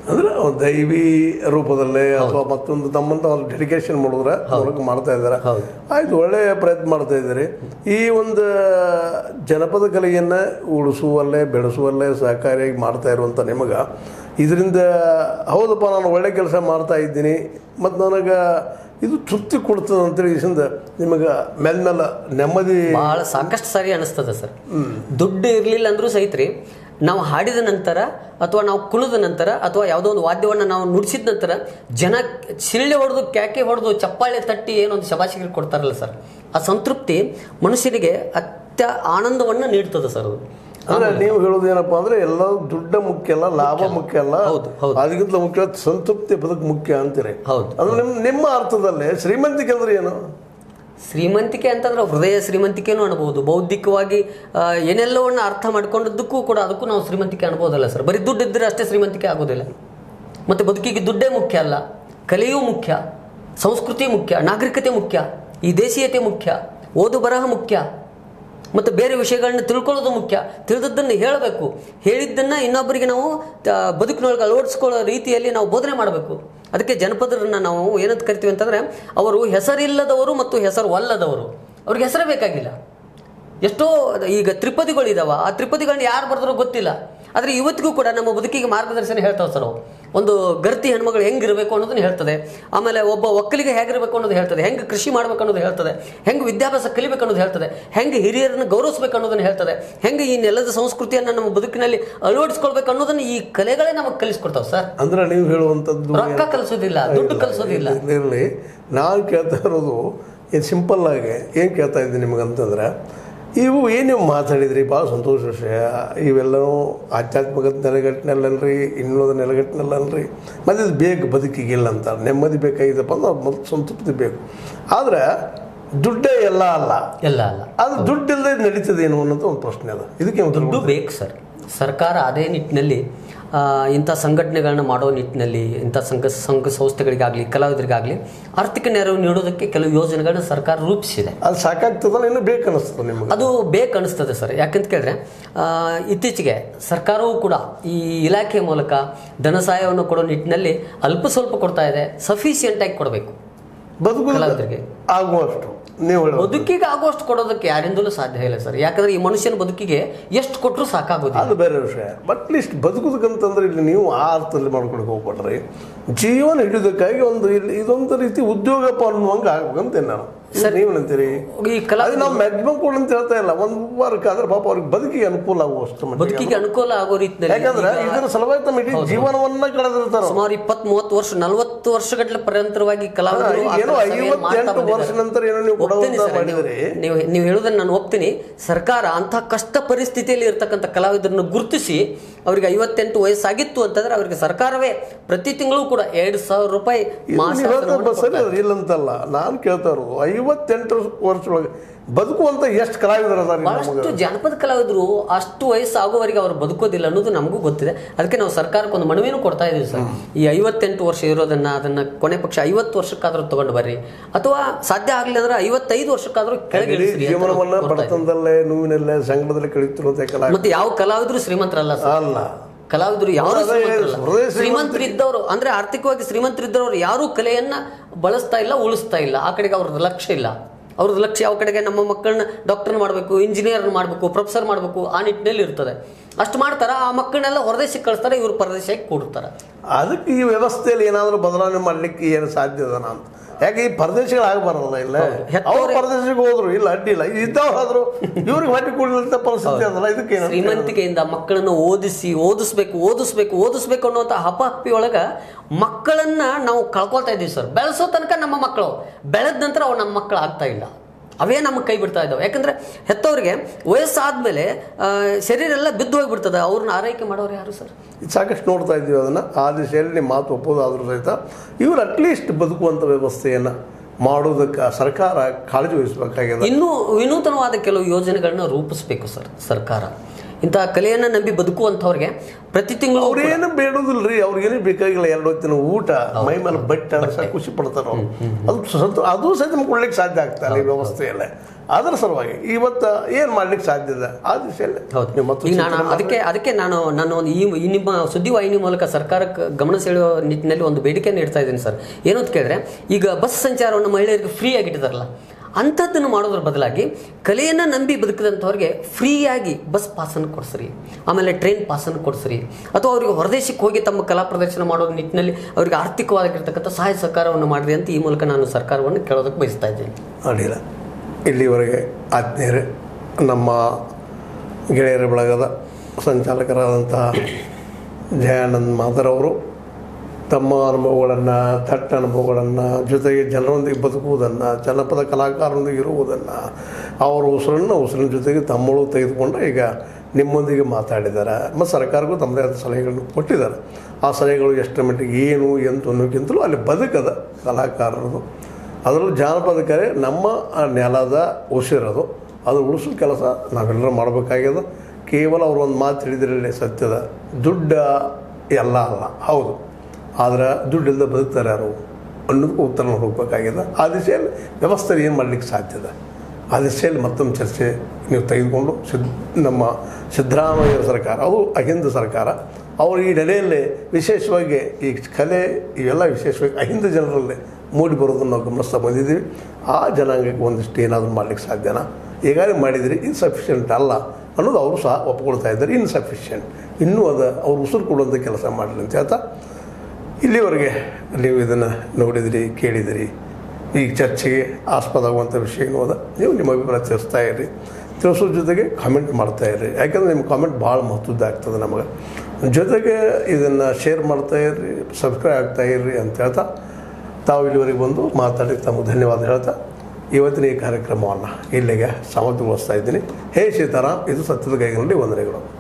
ಅಂದ್ರೆ ಒಂದು ದೈವಿ ರೂಪದಲ್ಲೇ ಅಥವಾ ಮತ್ತೊಂದು ತಮ್ಮಂತ ಒಂದು ಡೆಡಿಕೇಶನ್ ಮಾಡಿದ್ರೆ ಮೂಲಕ ಮಾಡ್ತಾ ಇದ್ದಾರೆ ಆಯ್ತು ಒಳ್ಳೆಯ ಪ್ರಯತ್ನ ಮಾಡ್ತಾ ಇದ್ದೀರಿ ಈ ಒಂದು ಜನಪದ ಕಲೆಯನ್ನ ಉಳಿಸುವಲ್ಲೇ ಬೆಳೆಸುವಲ್ಲೇ ಸಹಕಾರಿಯಾಗಿ ಮಾಡ್ತಾ ಇರುವಂತ ನಿಮಗ ಇದರಿಂದ ಹೌದಪ್ಪ ನಾನು ಒಳ್ಳೆ ಕೆಲಸ ಮಾಡ್ತಾ ಇದ್ದೀನಿ ಮತ್ತು ನನಗೆ ಇದು ತೃಪ್ತಿ ಕೊಡ್ತದೆ ಅಂತೇಳಿ ಇಸಿಂದ ನಿಮಗೆ ಮೇಲ್ಮೇಲೆ ನೆಮ್ಮದಿ ಬಹಳ ಸಾಕಷ್ಟು ಸಾರಿ ಅನಿಸ್ತದೆ ಸರ್ ದುಡ್ಡು ಇರಲಿಲ್ಲ ಅಂದ್ರೂ ಸಹಿತ ರೀ ನಾವು ಹಾಡಿದ ನಂತರ ಅಥವಾ ನಾವು ಕುಣಿದ ನಂತರ ಅಥವಾ ಯಾವುದೋ ಒಂದು ವಾದ್ಯವನ್ನು ನಾವು ನುಡಿಸಿದ ನಂತರ ಜನ ಶಿಳ್ಳೆ ಹೊಡೆದು ಕ್ಯಾಕೆ ಹೊಡೆದು ಚಪ್ಪಾಳೆ ತಟ್ಟಿ ಏನೊಂದು ಶಬಾಷಿಗೆ ಕೊಡ್ತಾರಲ್ಲ ಸರ್ ಆ ಸಂತೃಪ್ತಿ ಮನುಷ್ಯನಿಗೆ ಅತ್ಯ ಆನಂದವನ್ನು ನೀಡ್ತದೆ ಸರ್ ಅದು ಅಂದ್ರೆ ನೀವು ಹೇಳೋದು ಏನಪ್ಪಾ ಅಂದ್ರೆ ಎಲ್ಲ ದುಡ್ಡ ಮುಖ್ಯ ಅಲ್ಲ ಲಾಭ ಮುಖ್ಯ ಅಲ್ಲ ಹೌದು, ಹೌದು. ಅದಕ್ಕಿಂತ ಮುಖ್ಯ ಸಂತೃಪ್ತಿ ಬದುಕು ಮುಖ್ಯ ಅಂತೀರಿ ಹೌದು. ಅಂದ್ರೆ ನಿಮ್ ನಿಮ್ಮ ಅರ್ಥದಲ್ಲಿ ಶ್ರೀಮಂತಿಕೆ ಅಂದ್ರೆ ಏನು ಶ್ರೀಮಂತಿಕೆ ಅಂತಂದ್ರೆ ಹೃದಯ ಶ್ರೀಮಂತಿಕೆನೂ ಅನ್ಬೋದು ಬೌದ್ಧಿಕವಾಗಿ ಆ, ಏನೆಲ್ಲವನ್ನ ಅರ್ಥ ಮಾಡ್ಕೊಂಡದ್ದಕ್ಕೂ ಕೂಡ ಅದಕ್ಕೂ ನಾವು ಶ್ರೀಮಂತಿಕೆ ಅನ್ಬೋದಲ್ಲ ಸರ್ ಬರೀ ದುಡ್ಡು ಇದ್ದರೆ ಅಷ್ಟೇ ಶ್ರೀಮಂತಿಕೆ ಆಗೋದಿಲ್ಲ ಮತ್ತು ಬದುಕಿಗೆ ದುಡ್ಡೇ ಮುಖ್ಯ ಅಲ್ಲ ಕಲೆಯೂ ಮುಖ್ಯ ಸಂಸ್ಕೃತಿ ಮುಖ್ಯ ನಾಗರಿಕತೆ ಮುಖ್ಯ ಈ ದೇಶೀಯತೆ ಮುಖ್ಯ ಓದು ಬರಹ ಮುಖ್ಯ ಮತ್ತು ಬೇರೆ ವಿಷಯಗಳನ್ನ ತಿಳ್ಕೊಳ್ಳೋದು ಮುಖ್ಯ ತಿಳಿದದ್ದನ್ನು ಹೇಳಬೇಕು ಹೇಳಿದ್ದನ್ನು ಇನ್ನೊಬ್ಬರಿಗೆ ನಾವು ಆ, ಬದುಕಿನೊಳಗೆ ಅಳವಡಿಸ್ಕೊಳ್ಳೋ ರೀತಿಯಲ್ಲಿ ನಾವು ಬೋಧನೆ ಮಾಡಬೇಕು ಅದಕ್ಕೆ ಜನಪದರನ್ನ ನಾವು ಏನಂತ ಕರಿತೀವಿ ಅಂತಂದರೆ ಅವರು ಹೆಸರಿಲ್ಲದವರು ಮತ್ತು ಹೆಸರು ಒಲ್ಲದವರು ಅವ್ರಿಗೆ ಹೆಸರೇ ಬೇಕಾಗಿಲ್ಲ ಎಷ್ಟೋ ಈಗ ತ್ರಿಪದಿಗಳಿದಾವ ಆ ತ್ರಿಪದಿಗಳನ್ನ ಯಾರು ಬರೆದ್ರೋ ಗೊತ್ತಿಲ್ಲ ಆದರೆ ಇವತ್ತಿಗೂ ಕೂಡ ನಮ್ಮ ಬದುಕಿಗೆ ಮಾರ್ಗದರ್ಶನ ಹೇಳ್ತಾವೆ ಸರ್ ಅವು ಒಂದು ಗರ್ತಿ ಹೆಣ್ಮಗಳು ಹೆಂಗಿರಬೇಕು ಅನ್ನೋದನ್ನ ಹೇಳ್ತದೆ ಆಮೇಲೆ ಒಬ್ಬ ಒಕ್ಕಲಿಗೆ ಹೇಗಿರಬೇಕು ಅನ್ನೋದು ಹೇಳ್ತದೆ ಹೆಂಗೆ ಕೃಷಿ ಮಾಡ್ಬೇಕು ಅನ್ನೋದು ಹೇಳ್ತದೆ ಹೆಂಗೆ ವಿದ್ಯಾಭ್ಯಾಸ ಕಲಿಬೇಕು ಅನ್ನೋದು ಹೇಳ್ತದೆ ಹೆಂಗೆ ಹಿರಿಯರನ್ನು ಗೌರವಿಸ್ಬೇಕು ಅನ್ನೋದನ್ನ ಹೇಳ್ತದೆ ಹೆಂಗೆ ಈ ನೆಲದ ಸಂಸ್ಕೃತಿಯನ್ನು ನಮ್ಮ ಬದುಕಿನಲ್ಲಿ ಅಳವಡಿಸ್ಕೊಳ್ಬೇಕು ಅನ್ನೋದನ್ನ ಈ ಕಲೆಗಳೇ ನಮಗೆ ಕಲಿಸ್ಕೊಡ್ತಾವೆ ಸರ್ ಅಂದ್ರೆ ನೀವು ಹೇಳುವಂಥದ್ದು ರೊಕ್ಕ ಕಲಿಸೋದಿಲ್ಲ ದುಡ್ಡು ಕಲಿಸೋದಿಲ್ಲ ಇರಲಿ ನಾನು ಕೇಳ್ತಾ ಇರೋದು ಏನು ಸಿಂಪಲ್ ಆಗಿ ಏನು ಕೇಳ್ತಾ ಇದ್ದೀನಿ ನಿಮಗಂತಂದ್ರೆ ಇವು ಏನು ನೀವು ಮಾತಾಡಿದ್ರಿ ಭಾಳ ಸಂತೋಷ ವಿಷಯ ಇವೆಲ್ಲವೂ ಆಧ್ಯಾತ್ಮಿಕ ನೆಲೆಗಟ್ಟಿನಲ್ಲನ್ರಿ ಇನ್ನೊಂದು ನೆಲೆಗಟ್ಟಿನಲ್ಲನ್ರಿ ಮತ್ತು ಇದು ಬೇಕು ಬದುಕಿಗಿಲ್ಲ ಅಂತ ನೆಮ್ಮದಿ ಬೇಕಾಗಿದ್ದಪ್ಪ ಅಂದ್ರೆ ಮೊದಲು ಸಂತೃಪ್ತಿ ಬೇಕು ಆದರೆ ದುಡ್ಡೇ ಎಲ್ಲ ಅಲ್ಲ ಎಲ್ಲ ಅಲ್ಲ ಅದು ದುಡ್ಡು ಇಲ್ಲದೆ ನಡೀತದೆ ಏನು ಅನ್ನೋದು ಒಂದು ಪ್ರಶ್ನೆ ಅದ ಇದಕ್ಕೆ ಉತ್ತರ ದುಡ್ಡು ಬೇಕು ಸರ್ ಸರ್ಕಾರ ಅದೇ ನಿಟ್ಟಿನಲ್ಲಿ ಆ, ಇಂಥ ಸಂಘಟನೆಗಳನ್ನ ಮಾಡೋ ನಿಟ್ಟಿನಲ್ಲಿ ಇಂಥ ಸಂಘ ಸಂಘ ಸಂಸ್ಥೆಗಳಿಗಾಗಲಿ ಕಲಾವಿದರಿಗಾಗಲಿ ಆರ್ಥಿಕ ನೆರವು ನೀಡೋದಕ್ಕೆ ಕೆಲವು ಯೋಜನೆಗಳನ್ನ ಸರ್ಕಾರ ರೂಪಿಸಿದೆ ಅದು ಸಾಕಾಗ್ತದಲ್ಲ ಇನ್ನೂ ಬೇಕು ಅನ್ನಿಸ್ತದೆ ನಿಮಗೆ ಅದು ಬೇಕು ಅನಿಸ್ತದೆ ಸರ್ ಯಾಕಂತ ಕೇಳಿದ್ರೆ ಆ, ಇತ್ತೀಚೆಗೆ ಸರ್ಕಾರವೂ ಕೂಡ ಈ ಇಲಾಖೆ ಮೂಲಕ ಧನ ಸಹಾಯವನ್ನು ಕೊಡೋ ನಿಟ್ಟಿನಲ್ಲಿ ಅಲ್ಪ ಸ್ವಲ್ಪ ಕೊಡ್ತಾ ಇದೆ ಸಫಿಷಿಯೆಂಟ್ ಆಗಿ ಕೊಡಬೇಕು ಬದುಕು ಕಲಾವಿದರಿಗೆ ಆಗುವಷ್ಟು ನೀವು ಹೇಳೋದು ಬದುಕಿಗೆ ಆಗುವಷ್ಟು ಕೊಡೋದಕ್ಕೆ ಯಾರಿಂದಲೂ ಸಾಧ್ಯ ಇಲ್ಲ ಸರ್ ಯಾಕಂದ್ರೆ ಈ ಮನುಷ್ಯನ ಬದುಕಿಗೆ ಎಷ್ಟು ಕೊಟ್ಟರು ಸಾಕಾಗೋದಿಲ್ಲ ಅದು ಬೇರೆ ವಿಷಯ ಬಟ್ ಲೀಸ್ಟ್ ಬದುಕುದಕ್ಕಂತಂದ್ರೆ ಇಲ್ಲಿ ನೀವು ಆ ಅರ್ಥದಲ್ಲಿ ಮಾಡ್ಕೊಳಕ್ಕೆ ಹೋಗ್ಬೇಡ್ರಿ ಜೀವನ ಹಿಡಿಯೋದಕ್ಕಾಗಿ ಒಂದು ಇಲ್ಲಿ ಇದೊಂದು ರೀತಿ ಉದ್ಯೋಗಪ್ಪ ಅನ್ನುವಂಗೆ ಆಗ್ಬೇಕಂತೇನೆ ನಾನು ನೀವೇನಂತೀರಿ ಈ ಕಲಾ ಅದು ನಾವು ಮ್ಯಾಕ್ಸಿಮಮ್ ಕೊಡು ಅಂತ ಹೇಳ್ತಾ ಇಲ್ಲ ಒಂದು ವಾರಕ್ಕೆ ಆದ್ರೆ ಪಾಪ ಅವ್ರಿಗೆ ಬದುಕಿಗೆ ಅನುಕೂಲ ಆಗುವಷ್ಟು ಮಟ್ಟಿಗೆ ಬದುಕಿಗೆ ಅನುಕೂಲ ಆಗೋ ರೀತಿಯಲ್ಲಿ ಯಾಕಂದ್ರೆ ಇದರ ಸಲುವಾಗಿ ತಮ್ಮ ಇಡೀ ಜೀವನವನ್ನ ಕಳೆದಿರ್ತಾರ ಸುಮಾರು ಇಪ್ಪತ್ ಮೂವತ್ತು ವರ್ಷ ನಲವತ್ತು ವರ್ಷಗಟ್ಟಲೆ ಪರಂತರವಾಗಿ ಕಲಾವಿದರು ಆ ಏನೋ ಕೆಲಸ ಏನ್ ಮಾಡ್ತಾ ಐವತ್ತೆಂಟು ಬಂದಿದ್ದಾರೆ. ವರ್ಷ ನಂತರ ಏನೋ ನೀವು ಒಪ್ತೀನಿ ಕೊಡುವಂತ ಸರ್, ನೀವು- ಮಾಡಿದರೆ ನೀವು ನೀವು ಹೇಳೋದನ್ನ ನಾನು ಒಪ್ತೀನಿ ಸರ್ಕಾರ ಅಂತ ಕಷ್ಟ ಪರಿಸ್ಥಿತಿಯಲ್ಲಿ ಇರ್ತಕ್ಕಂಥ ಕಲಾವಿದರನ್ನು ಗುರುತಿಸಿ ಅವರಿಗೆ ಐವತ್ತೆಂಟು ವಯಸ್ಸಾಗಿತ್ತು ಅಂತಂದ್ರೆ ಅವರಿಗೆ ಸರ್ಕಾರವೇ ಪ್ರತಿ ತಿಂಗಳು ಕೂಡ ಎರಡು ಸಾವಿರ ರೂಪಾಯಿ ಮಾಸ ನೀವು ಹೇಳ್ತಾ ಇರೋದು ಸರಿ ಅದು ಇಲ್ಲಂತಲ್ಲ ನಾನು ಕೇಳ್ತಾ ಇರೋದು ಐವತ್ತೆಂಟು ವರ್ಷದೊಳಗೆ ಬದುಕುವಂತ ಎಷ್ಟು ಕಲಾವಿದರು ಅದಾರ ಬಹಳಷ್ಟು ಜಾನಪದ ಕಲಾವಿದರು ಅಷ್ಟು ವಯಸ್ಸಾಗುವವರೆಗೆ ಅವರು ಬದುಕೋದಿಲ್ಲ ಅನ್ನೋದು ನಮಗೂ ಗೊತ್ತಿದೆ ಅದಕ್ಕೆ ನಾವು ಸರ್ಕಾರಕ್ಕೆ ಒಂದು ಮನವಿನೂ ಕೊಡ್ತಾ ಇದೀವಿ ಸರ್ ಈ ಐವತ್ತೆಂಟು ವರ್ಷ ಇರೋದನ್ನ ಅದನ್ನ ಕೊನೆ ಪಕ್ಷ ಐವತ್ತು ವರ್ಷಕ್ಕಾದ್ರೂ ತಗೊಂಡು ಬರ್ರಿ ಅಥವಾ ಸಾಧ್ಯ ಆಗಲಿಲ್ಲ ಅಂದ್ರೆ ಐವತ್ತೈದು ವರ್ಷಕ್ಕಾದ್ರೂ ಕೆಳಗೆ ಇಡೀ ಇಳಿಸ್ರಿ ಅಂತ ನಾವು ಜೀವನವನ್ನ ಕೊಡ್ತಾ ಇದ್ದೀವಿ. ಬಡತನದಲ್ಲೇ ನೋವಿನಲ್ಲೇ ಸಂಕಟದಲ್ಲಿ ಕಳೀತಿರುವಂತ ಕಲಾ ಮತ್ತೆ ಯಾವ ಕಲಾವಿದರು ಶ್ರೀಮಂತರಲ್ಲ ಸರ್ ಅಲ್ಲ ಕಲಾವಿದರು ಯಾರು ಅದೇ ಶ್ರೀಮಂತರಲ್ಲ. ಹೃದಯ ಶ್ರೀಮಂತರಿದ್ದವರು ಅಂದ್ರೆ ಆರ್ಥಿಕವಾಗಿ ಶ್ರೀಮಂತರಿದ್ದವರು ಯಾರೂ ಕಲೆಯನ್ನ ಬಳಸ್ತಾ ಇಲ್ಲ ಉಳಿಸ್ತಾ ಇಲ್ಲ ಆ ಕಡೆಗೆ ಅವ್ರದ್ದು ಲಕ್ಷ್ಯ ಇಲ್ಲ ಅವ್ರದ್ದು ಲಕ್ಷ್ಯ ಯಾವ ಕಡೆಗೆ ನಮ್ಮ ಮಕ್ಕಳನ್ನ ಡಾಕ್ಟರ್ ಮಾಡಬೇಕು ಇಂಜಿನಿಯರ್ ಮಾಡಬೇಕು ಪ್ರೊಫೆಸರ್ ಮಾಡಬೇಕು ಆ ನಿಟ್ಟಿನಲ್ಲಿ ಇರ್ತದೆ ಅಷ್ಟು ಮಾಡ್ತಾರ ಆ ಮಕ್ಕಳನ್ನೆಲ್ಲ ಹೊರದೇಶಕ್ಕೆ ಕಳಿಸ್ತಾರೆ ಇವ್ರು ಪರದೇಶಕ್ಕೆ ಕೊಡ್ತಾರೆ ಅದಕ್ಕೆ ಈ ವ್ಯವಸ್ಥೆಯಲ್ಲಿ ಏನಾದರೂ ಬದಲಾವಣೆ ಮಾಡ್ಲಿಕ್ಕೆ ಏನು ಸಾಧ್ಯ ಅದ ಅಂತ ಯಾಕೆ ಈ ಪರದೇಶಗಳು ಆಗಬಾರಲ್ಲ ಇಲ್ಲ ಅವ್ರು ಪರದೇಶಕ್ಕೆ ಹೋದ್ರು ಇಲ್ಲ ಅಡ್ಡಿಲ್ಲ ಇದ್ದವ್ರಾದ್ರು ಇವ್ರಿಗೆ ಹೊಟ್ಟೆ ಕೊಡಲಿಲ್ಲ ಪರಿಸ್ಥಿತಿ ಅದಲ್ಲ ಇದಕ್ಕೆ ಏನು ಶ್ರೀಮಂತಿಕೆಯಿಂದ ಮಕ್ಕಳನ್ನು ಓದಿಸಿ ಓದಿಸ್ಬೇಕು ಓದಿಸ್ಬೇಕು ಓದಿಸ್ಬೇಕು ಅನ್ನುವಂಥ ಹಪಹಪ್ಪಿ ಒಳಗ ಮಕ್ಕಳನ್ನ ನಾವು ಕಳ್ಕೊಳ್ತಾ ಇದ್ದೀವಿ ಸರ್ ಬೆಳೆಸೋ ತನಕ ನಮ್ಮ ಮಕ್ಕಳು ಬೆಳೆದ ನಂತರ ಅವು ನಮ್ಮ ಮಕ್ಕಳು ಆಗ್ತಾ ಇಲ್ಲ ಅವೇ ನಮಗೆ ಕೈ ಬಿಡ್ತಾ ಇದ್ದಾವೆ ಯಾಕಂದ್ರೆ ಹೆತ್ತವರಿಗೆ ವಯಸ್ಸಾದ್ಮೇಲೆ ಆ, ಶರೀರ ಎಲ್ಲ ಬಿದ್ದು ಹೋಗ್ಬಿಡ್ತದೆ ಅವ್ರನ್ನ ಆರೈಕೆ ಮಾಡೋರು ಯಾರು ಸರ್ ಇದು ಸಾಕಷ್ಟು ನೋಡ್ತಾ ಇದ್ದೀವಿ ಅದನ್ನು ಆ ದಿಶೆಯಲ್ಲಿ ನಿಮ್ಮ ಮಾತು ಒಪ್ಪೋದಾದ್ರೂ ಸಹಿತ ಇವರು ಅಟ್ಲೀಸ್ಟ್ ಬದುಕುವಂಥ ವ್ಯವಸ್ಥೆಯನ್ನು ಮಾಡೋದಕ್ಕೆ ಸರ್ಕಾರ ಕಾಳಜಿ ವಹಿಸಬೇಕಾಗಿದೆ ಇನ್ನೂ ವಿನೂತನವಾದ ಕೆಲವು ಯೋಜನೆಗಳನ್ನ ರೂಪಿಸಬೇಕು ಸರ್ ಸರ್ಕಾರ ಇಂತಹ ಕಲೆಯನ್ನು ನಂಬಿ ಬದುಕುವಂಥವ್ರಿಗೆ ಪ್ರತಿ ತಿಂಗಳು ಅವ್ರೇನು ಬೇಡೋದಿಲ್ರಿ ಅವ್ರಿಗೇನು ಬೇಕಾಗಿಲ್ಲ ಎರಡು ಹೊತ್ತಿನ ಊಟ ಮೈ ಮೇಲೆ ಬಟ್ಟೆ ಅನ್ಸ ಖುಷಿ ಪಡ್ತಾರ ಅವ್ರು ಅದು ಸತ್ ಅದು ಸಹಿತ ಕೊಡ್ಲಿಕ್ಕೆ ಸಾಧ್ಯ ಆಗ್ತಾರೆ ಈ ವ್ಯವಸ್ಥೆಯಲ್ಲೇ ಅದರ ಸಲುವಾಗಿ ಇವತ್ತು ಏನು ಮಾಡ್ಲಿಕ್ಕೆ ಸಾಧ್ಯ ಇದೆ ಆ ದಿಶೆಯಲ್ಲಿ ಹೌದು ನೀವು ಮತ್ತು ಈಗ ನಾನು ಅದಕ್ಕೆ ಅದಕ್ಕೆ ನಾನು ನಾನು ಒಂದು ಈ ಈ ನಿಮ್ಮ ಸುದ್ದಿವಾಹಿನಿ ಮೂಲಕ ಸರ್ಕಾರಕ್ಕೆ ಗಮನ ಸೆಳೆಯುವ ನಿಟ್ಟಿನಲ್ಲಿ ಒಂದು ಬೇಡಿಕೆಯನ್ನು ಇಡ್ತಾ ಇದ್ದೀನಿ ಸರ್ ಏನು ಅಂತ ಕೇಳಿದ್ರೆ ಈಗ ಬಸ್ ಸಂಚಾರವನ್ನು ಮಹಿಳೆಯರಿಗೆ ಫ್ರೀ ಆಗಿಟ್ಟಿದಾರಲ್ಲ ಅಂಥದ್ದನ್ನು ಮಾಡೋದ್ರ ಬದಲಾಗಿ ಕಲೆಯನ್ನು ನಂಬಿ ಬದುಕಿದಂಥವ್ರಿಗೆ ಫ್ರೀಯಾಗಿ ಬಸ್ ಪಾಸನ್ನು ಕೊಡಿಸ್ರಿ ಆಮೇಲೆ ಟ್ರೈನ್ ಪಾಸನ್ನು ಕೊಡಿಸ್ರಿ ಅಥವಾ ಅವರಿಗೆ ಹೊರದೇಶಕ್ಕೆ ಹೋಗಿ ತಮ್ಮ ಕಲಾ ಪ್ರದರ್ಶನ ಮಾಡೋ ನಿಟ್ಟಿನಲ್ಲಿ ಅವರಿಗೆ ಆರ್ಥಿಕವಾಗಿರ್ತಕ್ಕಂಥ ಸಹಾಯ ಸಹಕಾರವನ್ನು ಮಾಡಿರಿ ಅಂತ ಈ ಮೂಲಕ ನಾನು ಸರ್ಕಾರವನ್ನು ಕೇಳೋದಕ್ಕೆ ಬಯಸ್ತಾ ಇದ್ದೀನಿ ಅಡ್ಡಿಲ್ಲ ಇಲ್ಲಿವರೆಗೆ ಆತ್ಮೀಯರೇ ನಮ್ಮ ಗೆಳೆಯರ ಬಳಗದ ಸಂಚಾಲಕರಾದಂತಹ ಜಯಾನಂದ್ ಮಾದರ್ ಅವರು ತಮ್ಮ ಅನುಭವಗಳನ್ನು ತಟ್ಟ ಅನುಭವಗಳನ್ನು ಜೊತೆಗೆ ಜನರೊಂದಿಗೆ ಬದುಕುವುದನ್ನು ಜನಪದ ಕಲಾಕಾರರೊಂದಿಗೆ ಇರುವುದನ್ನು ಅವರ ಉಸಿರನ್ನು ಉಸಿರಿನ ಜೊತೆಗೆ ತಮ್ಮಳು ತೆಗೆದುಕೊಂಡು ಈಗ ನಿಮ್ಮೊಂದಿಗೆ ಮಾತಾಡಿದ್ದಾರೆ ಮತ್ತು ಸರ್ಕಾರಕ್ಕೂ ತಮ್ಮದೇ ಆದ ಸಲಹೆಗಳನ್ನು ಕೊಟ್ಟಿದ್ದಾರೆ ಆ ಸಲಹೆಗಳು ಎಷ್ಟರ ಮಟ್ಟಿಗೆ ಏನು ಎಂತ ಅನ್ನೋಕ್ಕಿಂತಲೂ ಅಲ್ಲಿ ಬದುಕದ ಕಲಾಕಾರರದು ಅದರಲ್ಲೂ ಜಾನಪದ ಕಲೆ ನಮ್ಮ ಆ ನೆಲದ ಉಸಿರದು ಅದು ಉಳಿಸೋ ಕೆಲಸ ನಾವೆಲ್ಲರೂ ಮಾಡಬೇಕಾಗ್ಯದ ಕೇವಲ ಅವರು ಒಂದು ಮಾತು ಹೇಳಿದ್ರಲ್ಲಿ ಸತ್ಯದ ದುಡ್ಡ ಎಲ್ಲ ಅಲ್ಲ ಹೌದು ಆದರೆ ದುಡ್ಡಿಲ್ಲದೆ ಬದುಕ್ತಾರೆ ಯಾರು ಅನ್ನೋದಕ್ಕೂ ಉತ್ತರ ಹೋಗ್ಬೇಕಾಗಿದೆ ಆ ದಿಶೆಯಲ್ಲಿ ವ್ಯವಸ್ಥೆ ಏನು ಮಾಡಲಿಕ್ಕೆ ಸಾಧ್ಯದ ಆ ದಿಶೆಯಲ್ಲಿ ಮತ್ತೊಂದು ಚರ್ಚೆ ನೀವು ತೆಗೆದುಕೊಂಡು ಸಿದ್ ನಮ್ಮ ಸಿದ್ದರಾಮಯ್ಯ ಸರ್ಕಾರ ಅದು ಅಹಿಂದ ಸರ್ಕಾರ ಅವರು ಈ ನೆಲೆಯಲ್ಲಿ ವಿಶೇಷವಾಗಿ ಈ ಕಲೆ ಇವೆಲ್ಲ ವಿಶೇಷವಾಗಿ ಅಹಿಂದ ಜನರಲ್ಲಿ ಮೂಡಿ ಬರೋದನ್ನು ನಾವು ಗಮನಿಸ್ತಾ ಬಂದಿದ್ದೀವಿ ಆ ಜನಾಂಗಕ್ಕೆ ಒಂದಿಷ್ಟು ಏನಾದರೂ ಮಾಡ್ಲಿಕ್ಕೆ ಸಾಧ್ಯನಾ ಈಗಾಗಲೇ ಮಾಡಿದಿರಿ ಇನ್ಸಫಿಷಿಯೆಂಟ್ ಅಲ್ಲ ಅನ್ನೋದು ಅವರು ಸಹ ಒಪ್ಕೊಳ್ತಾ ಇದ್ದಾರೆ ಇನ್ಸಫಿಷಿಯೆಂಟ್ ಇನ್ನೂ ಅದು ಅವ್ರು ಉಸಿರು ಕೊಡುವಂಥ ಕೆಲಸ ಮಾಡಲಿ ಅಂತ ಹೇಳ್ತಾ ಇಲ್ಲಿವರೆಗೆ ನೀವು ಇದನ್ನು ನೋಡಿದಿರಿ ಕೇಳಿದಿರಿ ಈ ಚರ್ಚೆಗೆ ಆಸ್ಪದ ಆಗುವಂಥ ವಿಷಯ ಏನು ಅದ ನೀವು ನಿಮ್ಮ ಅಭಿಪ್ರಾಯ ತಿಳಿಸ್ತಾ ಇರ್ರಿ ತಿಳಿಸೋ ಜೊತೆಗೆ ಕಾಮೆಂಟ್ ಮಾಡ್ತಾ ಇರ್ರಿ ಯಾಕಂದರೆ ನಿಮ್ಮ ಕಾಮೆಂಟ್ ಭಾಳ ಮಹತ್ವದ್ದಾಗ್ತದೆ ನಮಗೆ ಜೊತೆಗೆ ಇದನ್ನು ಶೇರ್ ಮಾಡ್ತಾ ಇರ್ರಿ ಸಬ್ಸ್ಕ್ರೈಬ್ ಆಗ್ತಾ ಇರ್ರಿ ಅಂತ ಹೇಳ್ತಾ ತಾವು ಇಲ್ಲಿವರೆಗೆ ಬಂದು ಮಾತಾಡಿ ತಮಗೆ ಧನ್ಯವಾದ ಹೇಳ್ತಾ ಇವತ್ತಿನ ಈ ಕಾರ್ಯಕ್ರಮವನ್ನು ಇಲ್ಲಿಗೆ ಸಮಾಪ್ತಿಗೊಳಿಸ್ತಾ ಇದ್ದೀನಿ ಹೇ ಸೀತಾರಾಮ್ ಇದು ಸತ್ಯದ ಕೈಗಳಲ್ಲಿ ವಂದನೆಗಳು